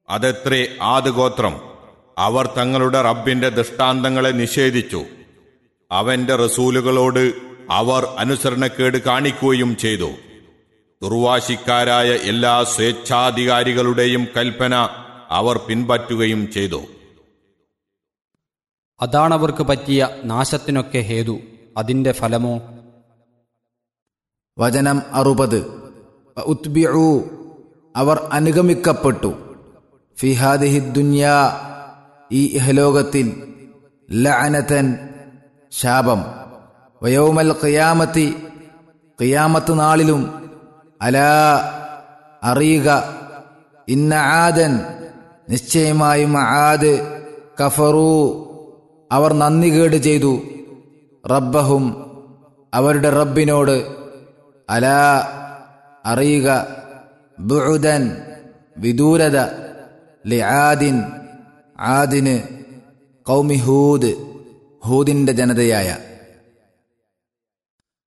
അതെത്രേ ആദ് ഗോത്രം അവർ തങ്ങളുടെ റബ്ബിന്റെ ദൃഷ്ടാന്തങ്ങളെ നിഷേധിച്ചു അവന്റെ റസൂലുകളോട് അവർ അനുസരണക്കേട് കാണിക്കുകയും ചെയ്തു ദുർവാശിക്കാരായ എല്ലാ സ്വേച്ഛാധികാരികളുടെയും കൽപ്പന അവർ പിൻപറ്റുകയും ചെയ്തു അതാണവർക്ക് പറ്റിയ നാശത്തിനൊക്കെ ഹേതു അതിന്റെ ഫലമോ വചനം അറുപത് ഉത്ബിഉ അവർ അനുഗമിക്കപ്പെട്ടു ഫിഹാദിഹി ദുന്യാ ഈ ഇഹലോകത്തിൽ ലഅനതൻ ശാപം വയോമൽ ഖിയാമത്തി ഖിയാമത്ത് നാളിലും അലാ അറിയുക ഇന്ന ആദൻ നിശ്ചയമായും ആദ് കഫറു അവർ നന്ദികേട് ചെയ്തു റബ്ബഹും അവരുടെ റബ്ബിനോട് അലാ അറിയുക ബുഉദൻ വിദൂരത ലിആദിൻ ആദിന് കൗമി ഹൂദ് ഹൂദിന്റെ ജനതയായ